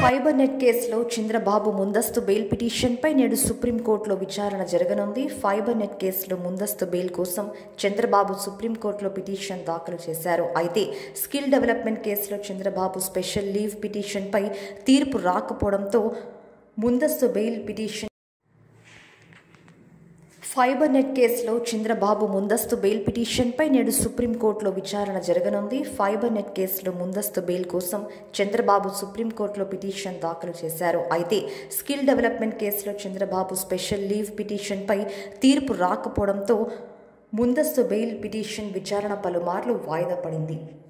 fibre net కేసులో చంద్రబాబు ముందస్తు bail పిటిషన్పై నేడు సుప్రీంకోర్టులో విచారణ జరగనుంది ఫైబర్ నెట్ కేసులో ముందస్తు బెయిల్ కోసం చంద్రబాబు సుప్రీంకోర్టులో పిటిషన్ దాఖలు చేశారు అయితే స్కిల్ డెవలప్మెంట్ కేసులో చంద్రబాబు స్పెషల్ లీవ్ పిటిషన్పై తీర్పు రాకపోవడంతో ముందస్తు బెయిల్ పిటిషన్ ఫైబర్ నెట్ కేసులో చంద్రబాబు ముందస్తు బెయిల్ పిటిషన్పై నేడు సుప్రీంకోర్టులో విచారణ జరగనుంది ఫైబర్ నెట్ కేసులో ముందస్తు బెయిల్ కోసం చంద్రబాబు సుప్రీంకోర్టులో పిటిషన్ దాఖలు చేశారు అయితే స్కిల్ డెవలప్మెంట్ కేసులో చంద్రబాబు స్పెషల్ లీవ్ పిటిషన్పై తీర్పు రాకపోవడంతో ముందస్తు బెయిల్ పిటిషన్ విచారణ పలుమార్లు వాయిదా పడింది